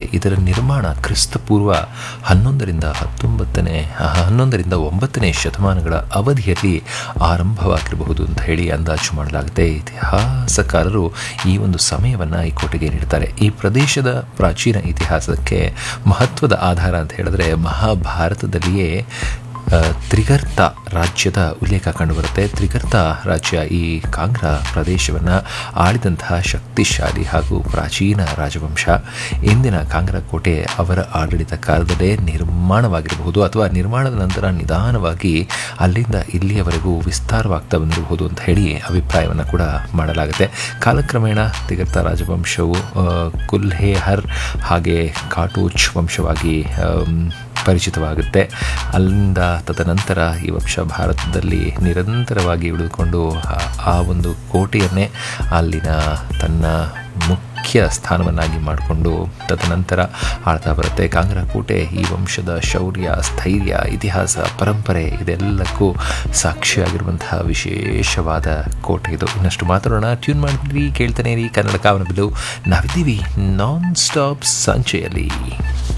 ಇದರ ನಿರ್ಮಾಣ ಕ್ರಿಸ್ತಪೂರ್ವ ಹನ್ನೊಂದರಿಂದ ಹತ್ತೊಂಬತ್ತನೇ ಹನ್ನೊಂದರಿಂದ ಒಂಬತ್ತನೇ ಶತಮಾನಗಳ ಅವಧಿಯಲ್ಲಿ ಆರಂಭವಾಗಿರಬಹುದು ಅಂತ ಹೇಳಿ ಅಂದಾಜು ಮಾಡಲಾಗುತ್ತೆ ಇತಿಹಾಸಕಾರರು ಈ ಒಂದು ಸಮಯವನ್ನು ಈ ಕೋಟೆಗೆ ನೀಡ್ತಾರೆ ಈ ಪ್ರದೇಶದ ಪ್ರಾಚೀನ ಇತಿಹಾಸಕ್ಕೆ ಮಹತ್ವದ ಆಧಾರ ಅಂತ ಹೇಳಿದ್ರೆ ಮಹಾಭಾರತದಲ್ಲಿಯೇ ಆ, ತ್ರಿಗರ್ತ ರಾಜ್ಯದ ಉಲ್ಲೇಖ ಕಂಡುಬರುತ್ತೆ ತ್ರಿಗರ್ತ ರಾಜ್ಯ ಈ ಕಾಂಗ್ರಾ ಪ್ರದೇಶವನ್ನು ಆಳಿದಂತಹ ಶಕ್ತಿಶಾಲಿ ಹಾಗೂ ಪ್ರಾಚೀನ ರಾಜವಂಶ ಇಂದಿನ ಕಾಂಗ್ರಾ ಕೋಟೆ ಅವರ ಆಡಳಿತ ಕಾಲದಲ್ಲೇ ನಿರ್ಮಾಣವಾಗಿರಬಹುದು ಅಥವಾ ನಿರ್ಮಾಣದ ನಂತರ ನಿಧಾನವಾಗಿ ಅಲ್ಲಿಂದ ಇಲ್ಲಿಯವರೆಗೂ ವಿಸ್ತಾರವಾಗ್ತಾ ಬಂದಿರಬಹುದು ಅಂತ ಹೇಳಿ ಅಭಿಪ್ರಾಯವನ್ನು ಕೂಡ ಮಾಡಲಾಗುತ್ತೆ ಕಾಲಕ್ರಮೇಣ ತ್ರಿಗರ್ತ ರಾಜವಂಶವು ಆ, ಕುಲ್ಹೇಹರ್ ಹಾಗೆ ಕಾಟೂಚ್ ವಂಶವಾಗಿ ಆಮ್, ಪರಿಚಿತವಾಗುತ್ತೆ ಅಲ್ಲಿಂದ ತದನಂತರ ಈ ವಂಶ ಭಾರತದಲ್ಲಿ ನಿರಂತರವಾಗಿ ಉಳಿದುಕೊಂಡು ಆ- ಆ ಒಂದು ಕೋಟೆಯನ್ನೇ ಅಲ್ಲಿನ ತನ್ನ ಮುಖ್ಯ ಸ್ಥಾನವನ್ನಾಗಿ ಮಾಡಿಕೊಂಡು ತದನಂತರ ಆಳ್ತಾ ಬರುತ್ತೆ ಕಾಂಗ್ರಾ ಕೋಟೆ ಈ ವಂಶದ ಶೌರ್ಯ ಸ್ಥೈರ್ಯ ಇತಿಹಾಸ ಪರಂಪರೆ ಇದೆಲ್ಲಕ್ಕೂ ಸಾಕ್ಷಿಯಾಗಿರುವಂತಹ ವಿಶೇಷವಾದ ಕೋಟೆ ಇದು ಇನ್ನಷ್ಟು ಮಾತಾಡೋಣ ಟ್ಯೂನ್ ಮಾಡಿದ್ವಿ ಕೇಳ್ತಾನೆ ಇರಿ ಕನ್ನಡ ಕಾವನ ಬಿಲ್ಲು ನಾವಿದ್ದೀವಿ ನಾನ್ ಸ್ಟಾಪ್ ಸಂಚೆಯಲ್ಲಿ